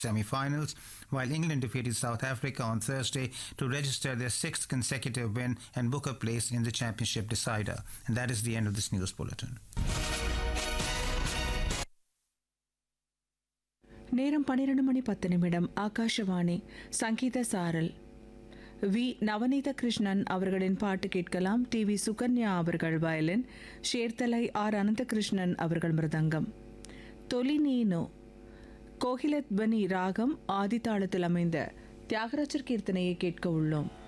semi-finals, while England defeated South Africa on Thursday to register their sixth consecutive win and book a place in the championship decider. And that is the end of this news bulletin. நேரம் பன்னிரண்டு மணி பத்து நிமிடம் ஆகாஷவாணி சங்கீத சாரல் we நவநீத கிருஷ்ணன் அவர்களின் பாட்டு கேட்கலாம் T V Sukanya அவர்கள் வயலின் ஷேர்தலை ஆர் அனந்தகிருஷ்ணன் அவர்கள் மிருதங்கம் தொலி நீனோ கோகிலத்வனி ராகம் ஆதித்தாளத்தில் அமைந்த தியாகராஜர் கீர்த்தனையை கேட்க உள்ளோம்